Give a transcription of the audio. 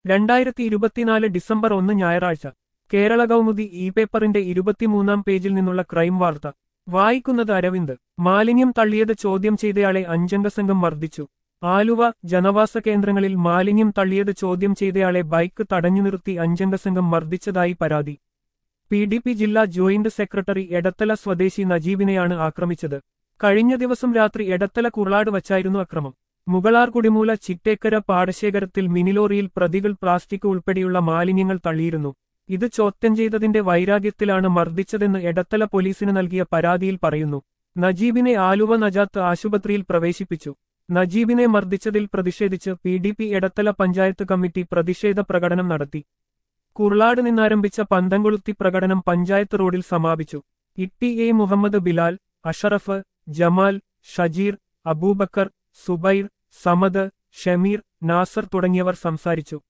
രണ്ടായിരത്തി ഇരുപത്തിനാല് ഡിസംബർ ഒന്ന് ഞായറാഴ്ച കേരള കൗമുദി ഇ പേപ്പറിന്റെ ഇരുപത്തിമൂന്നാം പേജിൽ നിന്നുള്ള ക്രൈം വാർത്ത വായിക്കുന്നത് അരവിന്ദ് മാലിന്യം തള്ളിയത് ചോദ്യം ചെയ്തയാളെ അഞ്ചംഗ സംഘം മർദ്ദിച്ചു ആലുവ ജനവാസ കേന്ദ്രങ്ങളിൽ മാലിന്യം തള്ളിയത് ചോദ്യം ചെയ്തയാളെ ബൈക്ക് തടഞ്ഞു നിർത്തി അഞ്ചംഗ സംഘം മർദ്ദിച്ചതായി പരാതി പി ഡി പി ജില്ലാ ജോയിന്റ് സെക്രട്ടറി എടത്തല സ്വദേശി നജീബിനെയാണ് ആക്രമിച്ചത് കഴിഞ്ഞ ദിവസം രാത്രി എടത്തല കുളാട് വച്ചായിരുന്നു അക്രമം മുകളാർ കുടിമൂല ചിറ്റേക്കര പാടശേഖരത്തിൽ മിനിലോറിയിൽ പ്രതികൾ പ്ലാസ്റ്റിക് ഉൾപ്പെടെയുള്ള മാലിന്യങ്ങൾ തള്ളിയിരുന്നു ഇത് ചോദ്യം ചെയ്തതിന്റെ വൈരാഗ്യത്തിലാണ് മർദ്ദിച്ചതെന്ന് എടത്തല പോലീസിന് നൽകിയ പരാതിയിൽ പറയുന്നു നജീബിനെ ആലുവ നജാത്ത് ആശുപത്രിയിൽ പ്രവേശിപ്പിച്ചു നജീബിനെ മർദ്ദിച്ചതിൽ പ്രതിഷേധിച്ച് P D P Edathala panchayat committee പ്രതിഷേധ പ്രകടനം നടത്തി കുർളാട് നിന്നാരംഭിച്ച പന്തംകൊളുത്തി പ്രകടനം പഞ്ചായത്ത് റോഡിൽ സമാപിച്ചു ഇട്ടി എ മുഹമ്മദ് ബിലാൽ അഷറഫ് ജമാൽ ഷജീർ അബൂബക്കർ സുബൈർ സമദ് ഷമീർ നാസർ തുടങ്ങിയവർ സംസാരിച്ചു